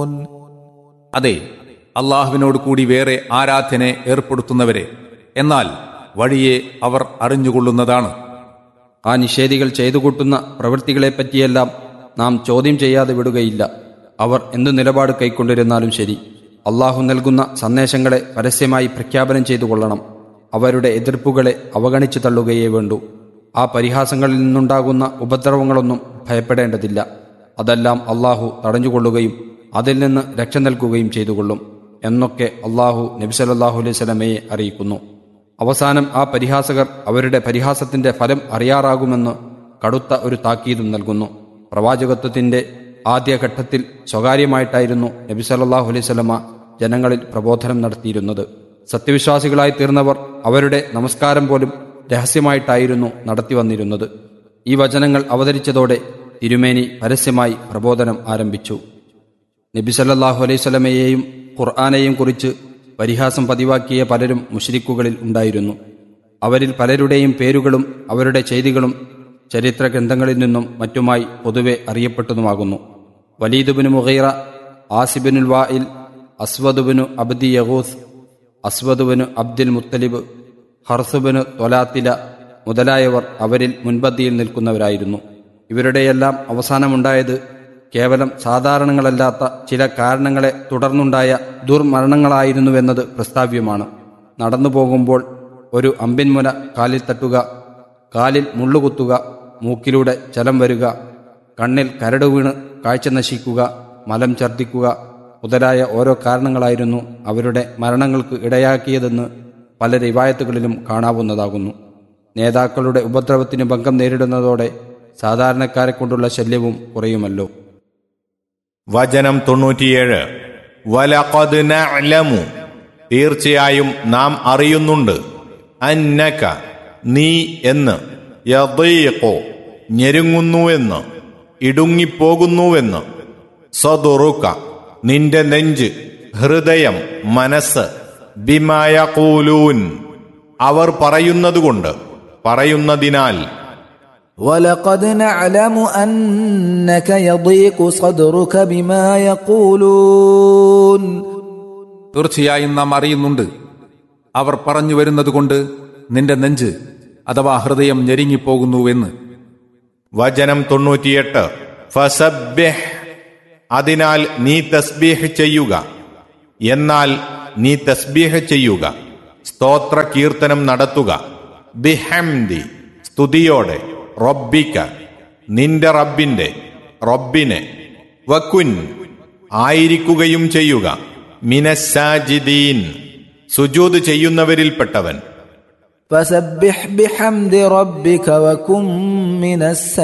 അതെ അള്ളാഹുവിനോട് കൂടി വേറെ ആരാധനെ ഏർപ്പെടുത്തുന്നവരെ എന്നാൽ വഴിയെ അവർ അറിഞ്ഞുകൊള്ളുന്നതാണ് ആ നിഷേധികൾ ചെയ്തു കൂട്ടുന്ന പ്രവൃത്തികളെപ്പറ്റിയെല്ലാം നാം ചോദ്യം ചെയ്യാതെ വിടുകയില്ല അവർ എന്തു നിലപാട് കൈക്കൊണ്ടിരുന്നാലും ശരി അള്ളാഹു നൽകുന്ന സന്ദേശങ്ങളെ പരസ്യമായി പ്രഖ്യാപനം ചെയ്തു കൊള്ളണം അവരുടെ എതിർപ്പുകളെ അവഗണിച്ചു തള്ളുകയേ വേണ്ടൂ ആ പരിഹാസങ്ങളിൽ നിന്നുണ്ടാകുന്ന ഉപദ്രവങ്ങളൊന്നും ഭയപ്പെടേണ്ടതില്ല അതെല്ലാം അള്ളാഹു തടഞ്ഞുകൊള്ളുകയും അതിൽ നിന്ന് രക്ഷ നൽകുകയും ചെയ്തുകൊള്ളും എന്നൊക്കെ അള്ളാഹു നബിസലല്ലാഹു അലൈഹി സ്വലമയെ അറിയിക്കുന്നു അവസാനം ആ പരിഹാസകർ അവരുടെ പരിഹാസത്തിന്റെ ഫലം അറിയാറാകുമെന്ന് കടുത്ത ഒരു താക്കീതും നൽകുന്നു പ്രവാചകത്വത്തിന്റെ ആദ്യഘട്ടത്തിൽ സ്വകാര്യമായിട്ടായിരുന്നു നബി സല്ലല്ലാഹു അലൈഹി സ്വലമ ജനങ്ങളിൽ പ്രബോധനം നടത്തിയിരുന്നത് സത്യവിശ്വാസികളായി തീർന്നവർ അവരുടെ നമസ്കാരം പോലും രഹസ്യമായിട്ടായിരുന്നു നടത്തി വന്നിരുന്നത് ഈ വചനങ്ങൾ അവതരിച്ചതോടെ തിരുമേനി പരസ്യമായി പ്രബോധനം ആരംഭിച്ചു നബി സല്ലല്ലാഹു അലൈഹി സ്വലമയെയും ഖുർആാനെയും കുറിച്ച് പരിഹാസം പതിവാക്കിയ പലരും മുഷരിക്കുകളിൽ ഉണ്ടായിരുന്നു അവരിൽ പലരുടെയും പേരുകളും അവരുടെ ചെയ്തികളും ചരിത്ര ഗ്രന്ഥങ്ങളിൽ നിന്നും മറ്റുമായി പൊതുവെ അറിയപ്പെട്ടതുമാകുന്നു വലീദുബിന് മുഹൈറ ആസിബിനുൽ വായിൽ അസ്വദുബിനു അബ്ദി യഹൂസ് അസ്വദുബിനു അബ്ദുൽ മുത്തലിബ് ഹർസുബിന് തൊലാത്തില മുതലായവർ അവരിൽ മുൻപന്തിയിൽ നിൽക്കുന്നവരായിരുന്നു ഇവരുടെയെല്ലാം അവസാനമുണ്ടായത് കേവലം സാധാരണങ്ങളല്ലാത്ത ചില കാരണങ്ങളെ തുടർന്നുണ്ടായ ദുർമരണങ്ങളായിരുന്നുവെന്നത് പ്രസ്താവ്യമാണ് നടന്നു പോകുമ്പോൾ ഒരു അമ്പിൻമുന കാലിൽ തട്ടുക കാലിൽ മുള്ളുകുത്തുക മൂക്കിലൂടെ ചലം വരിക കണ്ണിൽ കരട് വീണ് കാഴ്ച നശിക്കുക മലം ഛർദ്ദിക്കുക മുതലായ ഓരോ കാരണങ്ങളായിരുന്നു അവരുടെ മരണങ്ങൾക്ക് ഇടയാക്കിയതെന്ന് പല റിവായത്തുകളിലും കാണാവുന്നതാകുന്നു നേതാക്കളുടെ ഉപദ്രവത്തിന് ഭംഗം നേരിടുന്നതോടെ സാധാരണക്കാരെ കൊണ്ടുള്ള ശല്യവും കുറയുമല്ലോ വചനം തൊണ്ണൂറ്റിയേഴ് വലഖദ് നഅലമു തീർച്ചയായും നാം അറിയുന്നുണ്ട് അന്നക നീ എന്ന് യദീഖു ഞെരുങ്ങുന്നുവെന്ന് ഇടുങ്ങിപ്പോകുന്നുവെന്ന് സദുറുക നിന്റെ നെഞ്ച് ഹൃദയം മനസ്സ് ബിമായകൂലൂൻ അവർ പറയുന്നതുകൊണ്ട് പറയുന്നതിനാൽ ولقد نعلم أنك يضيق صدرك بما يقولون തീർച്ചയായും നാം അറിയുന്നുണ്ട് അവർ പറഞ്ഞു വരുന്നതുകൊണ്ട് നിന്റെ നെഞ്ച് അഥവാ ഹൃദയം ഞെരുങ്ങിപ്പോകുന്നുവെന്ന് വചനം തൊണ്ണൂറ്റിയെട്ട് ഫസബ്ബിഹ് അതിനാൽ നീ തസ്ബീഹ് ചെയ്യുക എന്നാൽ നീ തസ്ബീഹ് ചെയ്യുക സ്തോത്ര കീർത്തനം നടത്തുക ബിഹംദി സ്തുതിയോടെ റബ്ബിക്ക നിന്റെ റബ്ബിന്റെ റബ്ബിനെ വക്കുൻ ആയിരിക്കുകയും ചെയ്യുക മിനസാജിദീൻ സുജൂദ് ചെയ്യുന്നവരിൽപ്പെട്ടവൻ فسبح بحمد ربك وكن من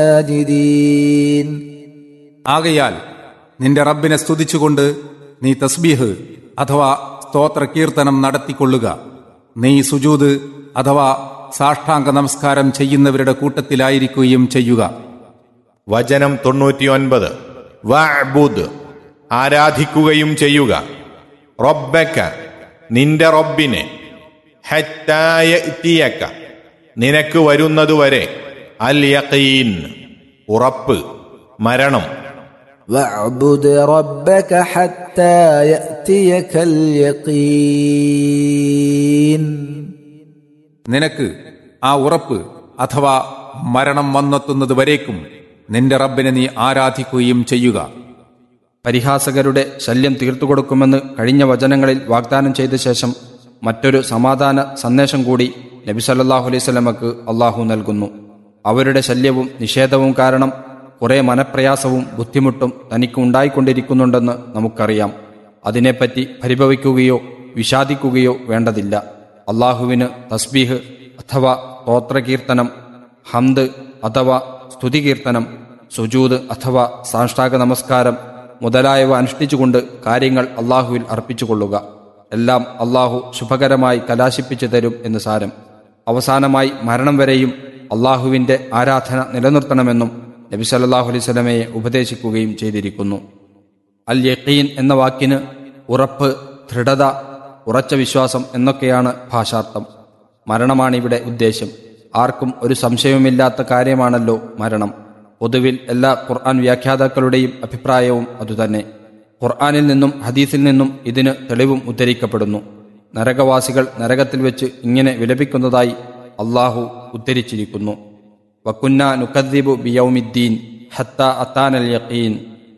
الساجدين ആകയാൽ നിന്റെ റബ്ബിനെ സ്തുതിച്ചുകൊണ്ട് നീ തസ്ബീഹ് അഥവാ സ്തോത്ര കീർത്തനം നടത്തിക്കൊള്ളുക നീ സുജൂത് അഥവാ സാഷ്ടാംഗ നമസ്കാരം ചെയ്യുന്നവരുടെ കൂട്ടത്തിലായിരിക്കുകയും ചെയ്യുക വചനം തൊണ്ണൂറ്റിയൊൻപത് വഅബുദ് ആരാധിക്കുകയും ചെയ്യുക റബ്ബക്ക നിന്റെ റബ്ബിനെ ഹത്തായ ഇത്തിയക്ക നിനക്ക് വരുന്നതുവരെ അൽ യഖീൻ ഉറപ്പ് മരണം واعبد ربك حتى يأتيك اليقين നിനക്ക് ആ ഉറപ്പ് അഥവാ മരണം വന്നെത്തുന്നത് വരേക്കും നിന്റെ റബ്ബിനെ നീ ആരാധിക്കുകയും ചെയ്യുക പരിഹാസകരുടെ ശല്യം തീർത്തുകൊടുക്കുമെന്ന് കഴിഞ്ഞ വചനങ്ങളിൽ വാഗ്ദാനം ചെയ്ത ശേഷം മറ്റൊരു സമാധാന സന്ദേശം കൂടി നബി സല്ലല്ലാഹു അലൈഹി സ്വലമക്ക് അള്ളാഹു നൽകുന്നു അവരുടെ ശല്യവും നിഷേധവും കാരണം കുറെ മനപ്രയാസവും ബുദ്ധിമുട്ടും തനിക്ക് ഉണ്ടായിക്കൊണ്ടിരിക്കുന്നുണ്ടെന്ന് നമുക്കറിയാം അതിനെപ്പറ്റി പരിഭവിക്കുകയോ വിഷാദിക്കുകയോ വേണ്ടതില്ല അള്ളാഹുവിന് തസ്ബീഹ് അഥവാ സ്തോത്രകീർത്തനം ഹംദ് അഥവാ സ്തുതികീർത്തനം സുജൂദ് അഥവാ സാഷ്ടാംഗ നമസ്കാരം മുതലായവ അനുഷ്ഠിച്ചുകൊണ്ട് കാര്യങ്ങൾ അള്ളാഹുവിൽ അർപ്പിച്ചുകൊള്ളുക എല്ലാം അള്ളാഹു ശുഭകരമായി കലാശിപ്പിച്ചു തരും എന്ന് സാരം അവസാനമായി മരണം വരെയും അള്ളാഹുവിന്റെ ആരാധന നിലനിർത്തണമെന്നും നബി സല്ലല്ലാഹു അലൈഹി സ്വലമയെ ഉപദേശിക്കുകയും ചെയ്തിരിക്കുന്നു അൽ യഖീൻ എന്ന വാക്കിന് ഉറപ്പ് ദൃഢത ഉറച്ച വിശ്വാസം എന്നൊക്കെയാണ് ഭാഷാർത്ഥം മരണമാണ് ഇവിടെ ഉദ്ദേശ്യം ആർക്കും ഒരു സംശയവുമില്ലാത്ത കാര്യമാണല്ലോ മരണം പൊതുവിൽ എല്ലാ ഖുർആൻ വ്യാഖ്യാതാക്കളുടെയും അഭിപ്രായവും അതുതന്നെ ഖുർആാനിൽ നിന്നും ഹദീസിൽ നിന്നും ഇതിന് തെളിവും ഉദ്ധരിക്കപ്പെടുന്നു നരകവാസികൾ നരകത്തിൽ വെച്ച് ഇങ്ങനെ വിലപിക്കുന്നതായി അള്ളാഹു ഉദ്ധരിച്ചിരിക്കുന്നു വക്കുന്ന നുക്കദ്ദീബു ബിയൗമിദ്ദീൻ ഹത്ത അത്താനൽ യഖീൻ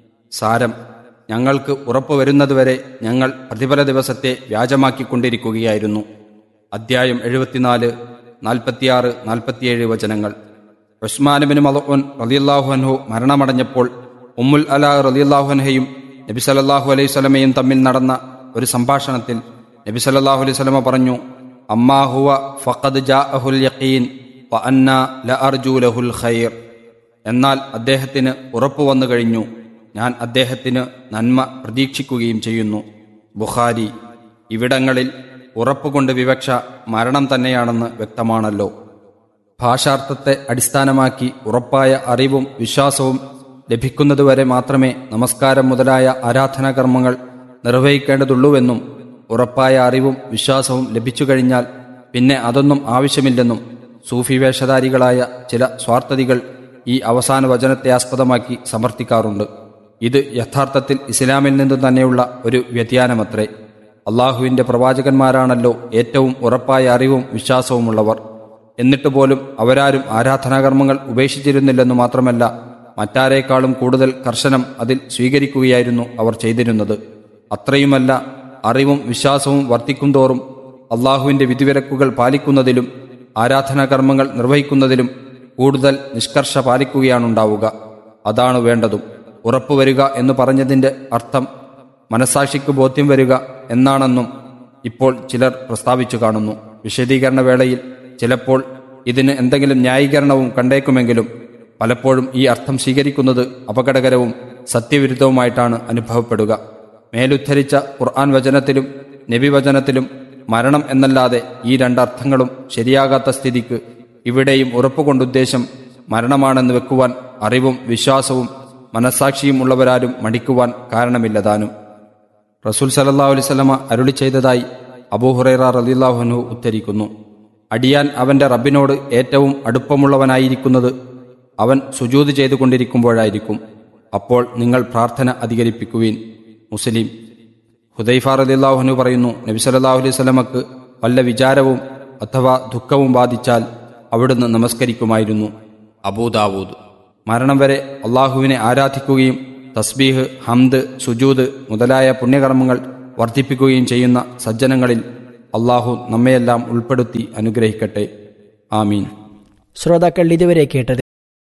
സാരം ഞങ്ങൾക്ക് ഉറപ്പു വരുന്നതുവരെ ഞങ്ങൾ പ്രതിഫല ദിവസത്തെ വ്യാജമാക്കിക്കൊണ്ടിരിക്കുകയായിരുന്നു അദ്ധ്യായം എഴുപത്തിനാല് നാൽപ്പത്തിയാറ് നാൽപ്പത്തിയേഴ് വചനങ്ങൾ ഉസ്മാനുബിന് മലോൻ റലിയല്ലാഹു അൻഹു മരണമടഞ്ഞപ്പോൾ ഉമ്മുൽ അല റലിയല്ലാഹു അൻഹയും നബി സല്ലല്ലാഹു അലൈഹി സ്വലമയും തമ്മിൽ നടന്ന ഒരു സംഭാഷണത്തിൽ നബി സല്ലല്ലാഹു അലൈഹി സ്വലമ പറഞ്ഞു അമ്മാഹുവ ഫഖദ് ജാഅഹുൽ യഖീൻ വ അന്ന ല അർജു ലഹുൽ ഖൈർ എന്നാൽ അദ്ദേഹത്തിന് ഉറപ്പു വന്നു കഴിഞ്ഞു ഞാൻ അദ്ദേഹത്തിന് നന്മ പ്രതീക്ഷിക്കുകയും ചെയ്യുന്നു ബുഖാരി ഇവിടങ്ങളിൽ ഉറപ്പുകൊണ്ട് വിവക്ഷ മരണം തന്നെയാണെന്ന് വ്യക്തമാണല്ലോ ഭാഷാർത്ഥത്തെ അടിസ്ഥാനമാക്കി ഉറപ്പായ അറിവും വിശ്വാസവും ലഭിക്കുന്നതുവരെ മാത്രമേ നമസ്കാരം മുതലായ ആരാധനാകർമ്മങ്ങൾ നിർവഹിക്കേണ്ടതുള്ളൂവെന്നും ഉറപ്പായ അറിവും വിശ്വാസവും ലഭിച്ചു കഴിഞ്ഞാൽ പിന്നെ അതൊന്നും ആവശ്യമില്ലെന്നും സൂഫി വേഷധാരികളായ ചില സ്വാർത്ഥതികൾ ഈ അവസാന വചനത്തെ ആസ്പദമാക്കി സമർത്ഥിക്കാറുണ്ട് ഇത് യഥാർത്ഥത്തിൽ ഇസ്ലാമിൽ നിന്നു തന്നെയുള്ള ഒരു വ്യതിയാനമത്രേ അള്ളാഹുവിന്റെ പ്രവാചകന്മാരാണല്ലോ ഏറ്റവും ഉറപ്പായ അറിവും വിശ്വാസവുമുള്ളവർ എന്നിട്ട് പോലും അവരാരും ആരാധനാകർമ്മങ്ങൾ ഉപേക്ഷിച്ചിരുന്നില്ലെന്നു മാത്രമല്ല മറ്റാരേക്കാളും കൂടുതൽ കർശനം അതിൽ സ്വീകരിക്കുകയായിരുന്നു അവർ ചെയ്തിരുന്നത് അത്രയുമല്ല അറിവും വിശ്വാസവും വർദ്ധിക്കും തോറും അള്ളാഹുവിന്റെ വിധിവിലക്കുകൾ പാലിക്കുന്നതിലും ആരാധനാകർമ്മങ്ങൾ നിർവഹിക്കുന്നതിലും കൂടുതൽ നിഷ്കർഷ പാലിക്കുകയാണുണ്ടാവുക അതാണ് വേണ്ടതും ഉറപ്പുവരിക എന്ന് പറഞ്ഞതിന്റെ അർത്ഥം മനസാക്ഷിക്ക് ബോധ്യം വരിക എന്നാണെന്നും ഇപ്പോൾ ചിലർ പ്രസ്താവിച്ചു കാണുന്നു വിശദീകരണ വേളയിൽ ചിലപ്പോൾ ഇതിന് എന്തെങ്കിലും ന്യായീകരണവും കണ്ടേക്കുമെങ്കിലും പലപ്പോഴും ഈ അർത്ഥം സ്വീകരിക്കുന്നത് അപകടകരവും സത്യവിരുദ്ധവുമായിട്ടാണ് അനുഭവപ്പെടുക മേലുദ്ധരിച്ച ഖുർആൻ വചനത്തിലും നബി വചനത്തിലും മരണം എന്നല്ലാതെ ഈ രണ്ടർത്ഥങ്ങളും ശരിയാകാത്ത സ്ഥിതിക്ക് ഇവിടെയും ഉറപ്പുകൊണ്ടുദ്ദേശം മരണമാണെന്ന് വെക്കുവാൻ അറിവും വിശ്വാസവും മനസാക്ഷിയും ഉള്ളവരാരും മടിക്കുവാൻ കാരണമില്ലതാനും റസൂൽ സലല്ലാഹു അലൈവല്ലമ അരുളി ചെയ്തതായി അബൂഹുറൈറ റലില്ലാഹുനു ഉദ്ധരിക്കുന്നു അടിയാൻ അവന്റെ റബ്ബിനോട് ഏറ്റവും അടുപ്പമുള്ളവനായിരിക്കുന്നത് അവൻ സുജൂത് ചെയ്തുകൊണ്ടിരിക്കുമ്പോഴായിരിക്കും അപ്പോൾ നിങ്ങൾ പ്രാർത്ഥന അധികരിപ്പിക്കുവീൻ മുസ്ലിം ഹുദൈഫ റലില്ലാഹുനു പറയുന്നു നബി സല്ലല്ലാഹു അലൈഹി സ്വലമക്ക് വല്ല വിചാരവും അഥവാ ദുഃഖവും ബാധിച്ചാൽ അവിടുന്ന് നമസ്കരിക്കുമായിരുന്നു അബൂദാവൂദ് മരണം വരെ അള്ളാഹുവിനെ ആരാധിക്കുകയും തസ്ബീഹ് ഹംദ് സുജൂദ് മുതലായ പുണ്യകർമ്മങ്ങൾ വർദ്ധിപ്പിക്കുകയും ചെയ്യുന്ന സജ്ജനങ്ങളിൽ അള്ളാഹു നമ്മയെല്ലാം ഉൾപ്പെടുത്തി അനുഗ്രഹിക്കട്ടെ ആമീൻ ശ്രോതാക്കൾ ഇതുവരെ കേട്ടത്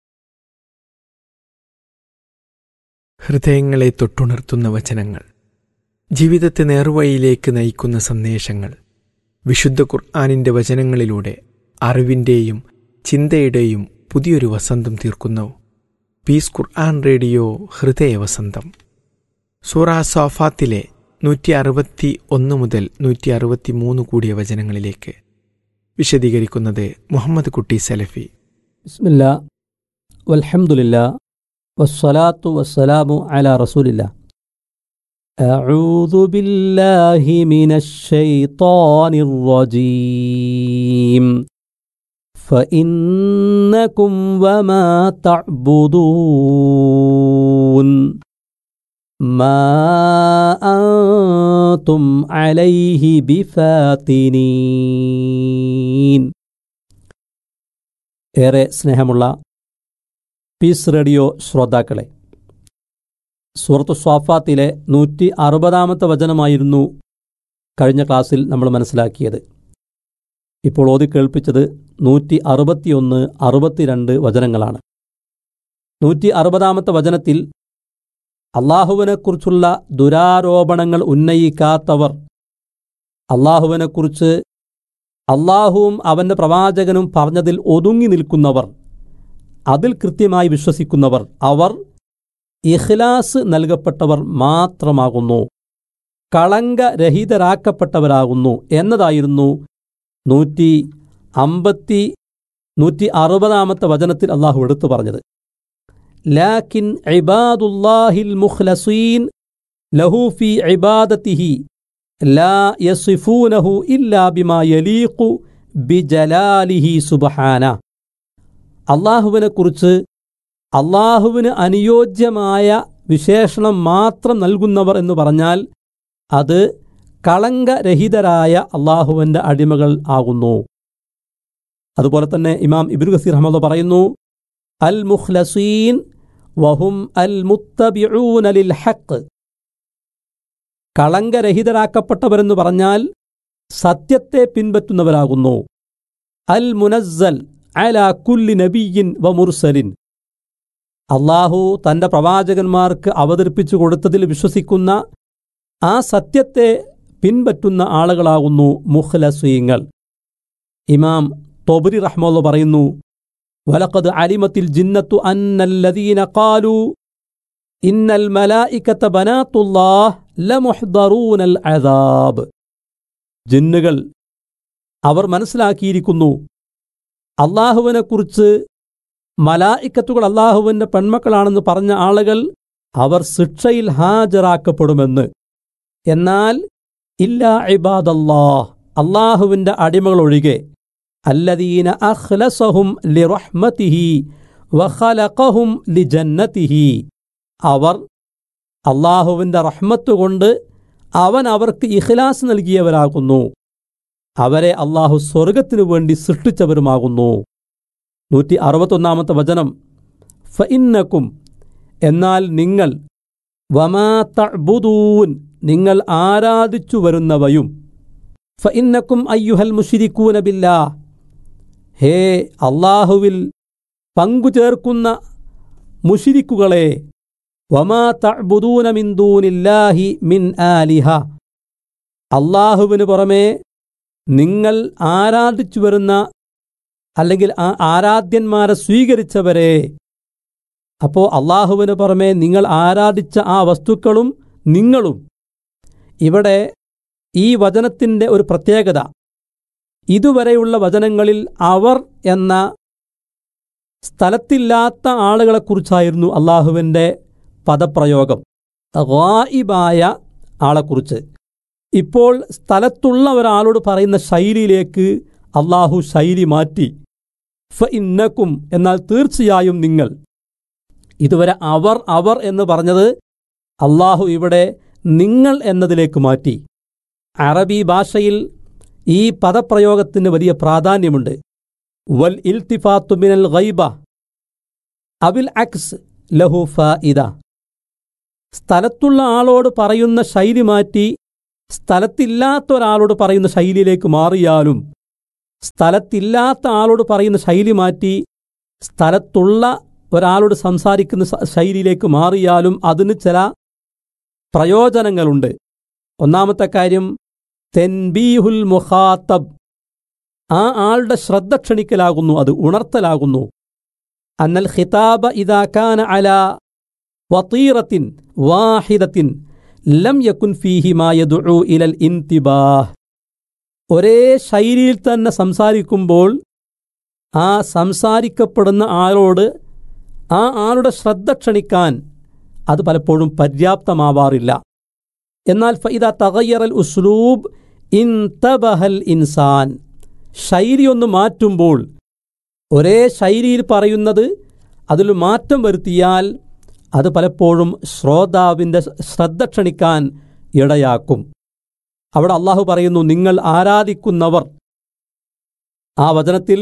ഹൃദയങ്ങളെ തൊട്ടുണർത്തുന്ന വചനങ്ങൾ ജീവിതത്തെ നേർവഴിയിലേക്ക് നയിക്കുന്ന സന്ദേശങ്ങൾ വിശുദ്ധ ഖുർആാനിൻ്റെ വചനങ്ങളിലൂടെ അറിവിൻ്റെയും ചിന്തയുടെയും പുതിയൊരു വസന്തം തീർക്കുന്നു പീസ് ഖുർആൻ റേഡിയോ ഹൃദയവസന്തം സൂറ സോഫാത്തിലെ നൂറ്റി അറുപത്തി ഒന്ന് മുതൽ നൂറ്റി അറുപത്തി മൂന്ന് കൂടിയ വചനങ്ങളിലേക്ക് വിശദീകരിക്കുന്നത് മുഹമ്മദ് കുട്ടി സലഫി ബിസ്മില്ല വൽഹംദുലില്ല വസ്സലാത്തു വസ്സലാമു അലാ റസൂലില്ല أعوذ بالله من الشيطان الرجيم فإنكم وما تعبدون ما أنتم عليه بفاتنين ഏറെ സ്നേഹമുള്ള പീസ് റേഡിയോ ശ്രോതാക്കളെ സൂറത്ത് സ്വാഫാത്തിലെ നൂറ്റി അറുപതാമത്തെ വചനമായിരുന്നു കഴിഞ്ഞ ക്ലാസ്സിൽ നമ്മൾ മനസ്സിലാക്കിയത് ഇപ്പോൾ ഓതി കേൾപ്പിച്ചത് നൂറ്റി അറുപത്തിയൊന്ന് അറുപത്തിരണ്ട് വചനങ്ങളാണ് നൂറ്റി അറുപതാമത്തെ വചനത്തിൽ അള്ളാഹുവിനെക്കുറിച്ചുള്ള ദുരാരോപണങ്ങൾ ഉന്നയിക്കാത്തവർ അള്ളാഹുവിനെക്കുറിച്ച് അള്ളാഹുവും അവൻ്റെ പ്രവാചകനും പറഞ്ഞതിൽ ഒതുങ്ങി നിൽക്കുന്നവർ അതിൽ കൃത്യമായി വിശ്വസിക്കുന്നവർ അവർ ഇഖ്ലാസ് നൽകപ്പെട്ടവർ മാത്രമാകുന്നു കളങ്കരഹിതരാക്കപ്പെട്ടവരാകുന്നു എന്നതായിരുന്നു നൂറ്റി അമ്പത്തി നൂറ്റി അറുപതാമത്തെ വചനത്തിൽ അള്ളാഹു എടുത്തു പറഞ്ഞത് ലാക്കിൻ ഇബാദുല്ലാഹിൽ മുഖ്ലസീൻ ലഹു ഫി ഇബാദത്തിഹി ലാ യസിഫൂനഹു ഇല്ലാ ബിമാ യലീഖു ബിജലാലിഹി സുബഹാന അള്ളാഹുവിനെക്കുറിച്ച് അള്ളാഹുവിന് അനുയോജ്യമായ വിശേഷണം മാത്രം നൽകുന്നവർ എന്ന് പറഞ്ഞാൽ അത് കളങ്കരഹിതരായ അള്ളാഹുവിൻ്റെ അടിമകൾ ആകുന്നു അതുപോലെ തന്നെ ഇമാം ഇബിൻ ഗസീർ അഹമ്മദ് പറയുന്നു അൽ മുഖ്ലസീൻ വഹും അൽ മുത്തബിഊന ലിൽ ഹക്ക് കളങ്കരഹിതരാക്കപ്പെട്ടവരെന്ന് പറഞ്ഞാൽ സത്യത്തെ പിൻപറ്റുന്നവരാകുന്നു അൽ മുനസ്സൽ അല കുല്ലി നബിയിൻ വ മുർസലിൻ അള്ളാഹു തൻ്റെ പ്രവാചകന്മാർക്ക് അവതരിപ്പിച്ചു കൊടുത്തതിൽ വിശ്വസിക്കുന്ന ആ സത്യത്തെ പിൻപറ്റുന്ന ആളുകളാകുന്നു മുഖ്ലസീങ്ങൾ ഇമാം തൊബരി റഹ്മുള്ള പറയുന്നു വലക്കത് അലിമത്തിൽ ജിന്നത്തു അന്നല്ലദീന കാലു ഇന്നൽ മലായിക്കത്ത ബനാത്തുല്ലാഹ് ലമുഹ്ദറൂനൽ അദാബ് ജിന്നുകൾ അവർ മനസ്സിലാക്കിയിരിക്കുന്നു അള്ളാഹുവിനെക്കുറിച്ച് മലായിക്കത്തുകൾ അള്ളാഹുവിൻ്റെ പെൺമക്കളാണെന്ന് പറഞ്ഞ ആളുകൾ അവർ ശിക്ഷയിൽ ഹാജരാക്കപ്പെടുമെന്ന് എന്നാൽ ഇല്ലാ ഇബാദല്ലാഹ് അള്ളാഹുവിൻ്റെ അടിമകളൊഴികെ അല്ലദീന അഖ്ലസഹും ലിറഹ്മതിഹി വഖലഖഹും ലിജന്നതിഹി അവർ അള്ളാഹുവിൻ്റെ റഹ്മത്ത് കൊണ്ട് അവൻ അവർക്ക് ഇഖ്ലാസ് നൽകിയവരാകുന്നു അവരെ അള്ളാഹു സ്വർഗത്തിനു വേണ്ടി സൃഷ്ടിച്ചവരുമാകുന്നു നൂറ്റി അറുപത്തൊന്നാമത്തെ വചനം ഫഇന്നക്കും എന്നാൽ നിങ്ങൾ വമാ തഅ്ബുദൂൻ നിങ്ങൾ ആരാധിച്ചു വരുന്നവയും ഫഇന്നക്കും അയ്യുഹൽ മുഷിരിക്കൂന ബില്ലാ ഹേ അള്ളാഹുവിൽ പങ്കുചേർക്കുന്ന മുഷിരിക്കുകളെ വമാ തഅ്ബുദൂന മിൻ ദൂനില്ലാഹി മിൻ ആലിഹ അള്ളാഹുവിന് പുറമേ നിങ്ങൾ ആരാധിച്ചു വരുന്ന അല്ലെങ്കിൽ ആ ആരാധ്യന്മാരെ സ്വീകരിച്ചവരെ അപ്പോൾ അള്ളാഹുവിന് പുറമെ നിങ്ങൾ ആരാധിച്ച ആ വസ്തുക്കളും നിങ്ങളും ഇവിടെ ഈ വചനത്തിൻ്റെ ഒരു പ്രത്യേകത ഇതുവരെയുള്ള വചനങ്ങളിൽ അവർ എന്ന സ്ഥലത്തില്ലാത്ത ആളുകളെക്കുറിച്ചായിരുന്നു അള്ളാഹുവിൻ്റെ പദപ്രയോഗം ഗായിബായ ആളെക്കുറിച്ച് ഇപ്പോൾ സ്ഥലത്തുള്ള ഒരാളോട് പറയുന്ന ശൈലിയിലേക്ക് അള്ളാഹു ശൈലി മാറ്റി ഫ ഇന്നക്കും എന്നാൽ തീർച്ചയായും നിങ്ങൾ ഇതുവരെ അവർ അവർ എന്ന് പറഞ്ഞത് അള്ളാഹു ഇവിടെ നിങ്ങൾ എന്നതിലേക്ക് മാറ്റി അറബി ഭാഷയിൽ ഈ പദപ്രയോഗത്തിന് വലിയ പ്രാധാന്യമുണ്ട് വൽ ഇൽത്തിഫാത്തു മിനൽ ഗൈബ അവിൽ അക്സ് ലഹു ഫായിദ സ്ഥലത്തുള്ള ആളോട് പറയുന്ന ശൈലി മാറ്റി സ്ഥലത്തില്ലാത്ത ഒരാളോട് പറയുന്ന ശൈലിയിലേക്ക് മാറിയാലും സ്ഥലത്തില്ലാത്ത ആളോട് പറയുന്ന ശൈലി മാറ്റി സ്ഥലത്തുള്ള ഒരാളോട് സംസാരിക്കുന്ന സ- ശൈലിയിലേക്ക് മാറിയാലും അതിന് ചില പ്രയോജനങ്ങളുണ്ട് ഒന്നാമത്തെ കാര്യം തെൻബീഹുൽ മുഖാത്തബ് ആ ആളുടെ ശ്രദ്ധ ക്ഷണിക്കലാകുന്നു അത് ഉണർത്തലാകുന്നു അന്നൽ ഖിതാബ ഇദാക്കാന അല വതീറത്തിൻ വാഹിദത്തിൻ ലം യക്കുൻ ഫീഹി മാ യദ്ഉ ഇലൽ ഇന്തിബാഹ് ഒരേ ശൈലിയിൽ തന്നെ സംസാരിക്കുമ്പോൾ ആ സംസാരിക്കപ്പെടുന്ന ആളോട് ആ ആളുടെ ശ്രദ്ധ ക്ഷണിക്കാൻ അത് പലപ്പോഴും പര്യാപ്തമാവാറില്ല എന്നാൽ ഫൈദ തകയ്യറൽ ഉസ്ലൂബ് ഇൻതബഹൽ ഇൻസാൻ ശൈലി ഒന്ന് മാറ്റുമ്പോൾ ഒരേ ശൈലിയിൽ പറയുന്നത് അതിൽ മാറ്റം വരുത്തിയാൽ അത് പലപ്പോഴും ശ്രോതാവിൻ്റെ ശ്രദ്ധ ക്ഷണിക്കാൻ ഇടയാക്കും അവിടെ അള്ളാഹു പറയുന്നു നിങ്ങൾ ആരാധിക്കുന്നവർ ആ വചനത്തിൽ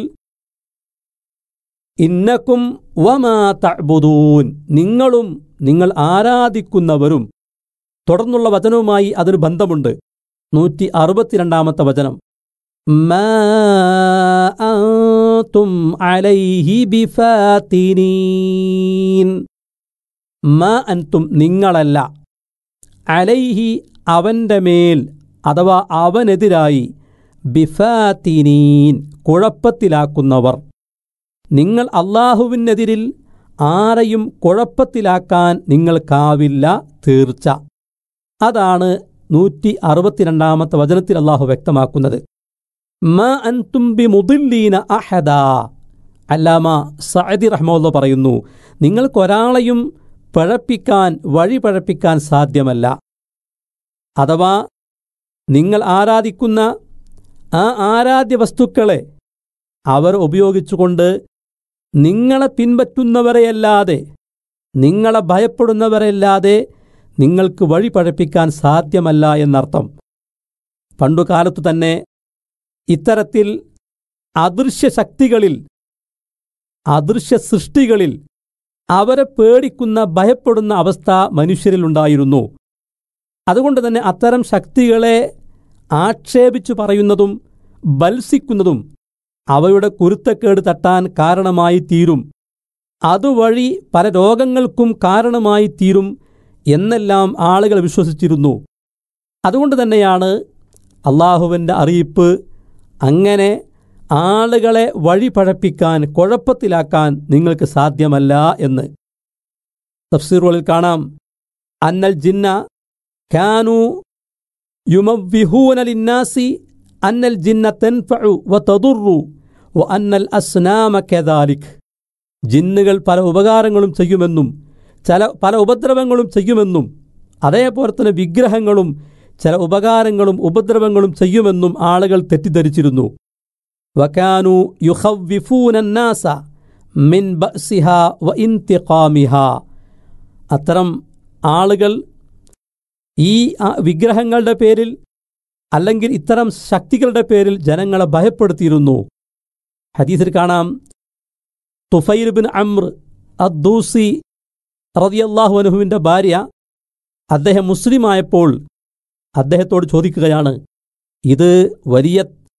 ഇന്നക്കും വമാ തഅ്ബുദൂൻ നിങ്ങളും നിങ്ങൾ ആരാധിക്കുന്നവരും തുടർന്നുള്ള വചനവുമായി അതിന് ബന്ധമുണ്ട് നൂറ്റി അറുപത്തിരണ്ടാമത്തെ വചനം മാ അൻതും അലൈഹി ബിഫാത്തിനീൻ മാ അൻതും നിങ്ങളല്ല അലൈഹി അവൻ്റെ മേൽ അഥവാ അവനെതിരായി ബിഫാത്തിനീൻ കുഴപ്പത്തിലാക്കുന്നവർ നിങ്ങൾ അള്ളാഹുവിനെതിരിൽ ആരെയും കുഴപ്പത്തിലാക്കാൻ നിങ്ങൾക്കാവില്ല തീർച്ച അതാണ് നൂറ്റി അറുപത്തിരണ്ടാമത്തെ വചനത്തിൽ അള്ളാഹു വ്യക്തമാക്കുന്നത് മ അൻതും ബി മുദില്ലീന അഹദ അല്ലാമ സഅദി റഹ്മുള്ള പറയുന്നു നിങ്ങൾക്കൊരാളെയും പഴപ്പിക്കാൻ വഴി പഴപ്പിക്കാൻ സാധ്യമല്ല അഥവാ നിങ്ങൾ ആരാധിക്കുന്ന ആ ആരാധ്യ വസ്തുക്കളെ അവർ ഉപയോഗിച്ചുകൊണ്ട് നിങ്ങളെ പിൻപറ്റുന്നവരെയല്ലാതെ നിങ്ങളെ ഭയപ്പെടുന്നവരല്ലാതെ നിങ്ങൾക്ക് വഴി പഴപ്പിക്കാൻ സാധ്യമല്ല എന്നർത്ഥം പണ്ടുകാലത്തു തന്നെ ഇത്തരത്തിൽ അദൃശ്യ ശക്തികളിൽ അദൃശ്യ സൃഷ്ടികളിൽ അവരെ പേടിക്കുന്ന ഭയപ്പെടുന്ന അവസ്ഥ മനുഷ്യരിലുണ്ടായിരുന്നു അതുകൊണ്ട് തന്നെ അത്തരം ശക്തികളെ ആക്ഷേപിച്ചു പറയുന്നതും ബത്സിക്കുന്നതും അവയുടെ കുരുത്തക്കേട് തട്ടാൻ കാരണമായി തീരും അതുവഴി പല രോഗങ്ങൾക്കും കാരണമായി തീരും എന്നെല്ലാം ആളുകൾ വിശ്വസിച്ചിരുന്നു അതുകൊണ്ട് തന്നെയാണ് അള്ളാഹുവിൻ്റെ അറിയിപ്പ് അങ്ങനെ ആളുകളെ വഴി പഴപ്പിക്കാൻ കുഴപ്പത്തിലാക്കാൻ നിങ്ങൾക്ക് സാധ്യമല്ല എന്ന് തഫ്സീറുകളിൽ കാണാം അന്നൽ ജിന്ന കാനു യുമവ്വിഹൂന ലിന്നാസി അന്നൽ ജിന്ന തെൻഫഉ വ തദുറു വ അന്നൽ അസ്നാമ കെദാലിക് ജിന്നുകൾ പല ഉപകാരങ്ങളും ചെയ്യുമെന്നും ചില പല ഉപദ്രവങ്ങളും ചെയ്യുമെന്നും അതേപോലെ തന്നെ വിഗ്രഹങ്ങളും ചില ഉപകാരങ്ങളും ഉപദ്രവങ്ങളും ചെയ്യുമെന്നും ആളുകൾ തെറ്റിദ്ധരിച്ചിരുന്നു വക്കാനു യുഹവ്വിഫൂനന്നാസ മിൻ ബസിഹ വ ഇന്തിഖാമിഹ അത്തരം ആളുകൾ ഈ ആ, വിഗ്രഹങ്ങളുടെ പേരിൽ അല്ലെങ്കിൽ ഇത്തരം ശക്തികളുടെ പേരിൽ ജനങ്ങളെ ഭയപ്പെടുത്തിയിരുന്നു ഹദീസിൽ കാണാം തുഫൈൽ ബിൻ അമ്ര അദ്ദൂസി റതിയല്ലാഹു അനുഹുവിൻ്റെ ഭാര്യ അദ്ദേഹം മുസ്ലിമായപ്പോൾ അദ്ദേഹത്തോട് ചോദിക്കുകയാണ് ഇത് വലിയ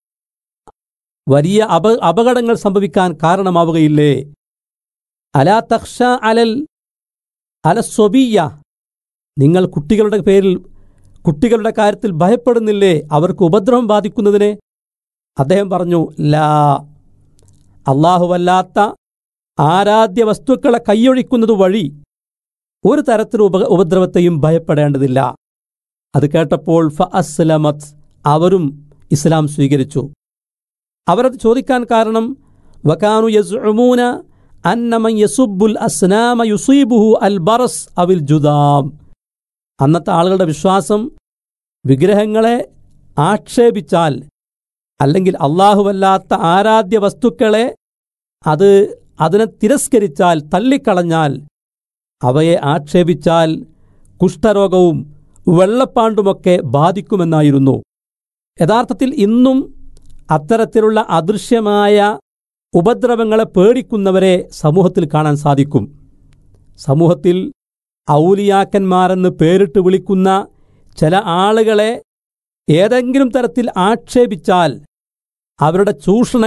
വലിയ അപ അപകടങ്ങൾ സംഭവിക്കാൻ കാരണമാവുകയില്ലേ അലാ തക്ഷ അലൽ അലസ്വബീയ നിങ്ങൾ കുട്ടികളുടെ പേരിൽ കുട്ടികളുടെ കാര്യത്തിൽ ഭയപ്പെടുന്നില്ലേ അവർക്ക് ഉപദ്രവം ബാധിക്കുന്നതിനെ അദ്ദേഹം പറഞ്ഞു ലാ അള്ളാഹുവല്ലാത്ത ആരാധ്യ വസ്തുക്കളെ കൈയൊഴിക്കുന്നത് വഴി ഒരു തരത്തിലും ഉപ ഉപദ്രവത്തെയും ഭയപ്പെടേണ്ടതില്ല അത് കേട്ടപ്പോൾ ഫ അസ്ലമത് അവരും ഇസ്ലാം സ്വീകരിച്ചു അവരത് ചോദിക്കാൻ കാരണം വകാനു യസ്ഉമൂന അന്നമൻ യസുബുൽ അസ്നാമ യുസീബുഹു അൽ ബറസ് അവിൽ ജുദാം അന്നത്തെ ആളുകളുടെ വിശ്വാസം വിഗ്രഹങ്ങളെ ആക്ഷേപിച്ചാൽ അല്ലെങ്കിൽ അള്ളാഹുവല്ലാത്ത ആരാധ്യ വസ്തുക്കളെ അത് അതിനെ തിരസ്കരിച്ചാൽ തള്ളിക്കളഞ്ഞാൽ അവയെ ആക്ഷേപിച്ചാൽ കുഷ്ഠരോഗവും വെള്ളപ്പാണ്ടുമൊക്കെ ബാധിക്കുമെന്നായിരുന്നു യഥാർത്ഥത്തിൽ ഇന്നും അത്തരത്തിലുള്ള അദൃശ്യമായ ഉപദ്രവങ്ങളെ പേടിക്കുന്നവരെ സമൂഹത്തിൽ കാണാൻ സാധിക്കും സമൂഹത്തിൽ ഔലിയാക്കന്മാരെന്ന് പേരിട്ട് വിളിക്കുന്ന ചില ആളുകളെ ഏതെങ്കിലും തരത്തിൽ ആക്ഷേപിച്ചാൽ അവരുടെ ചൂഷണ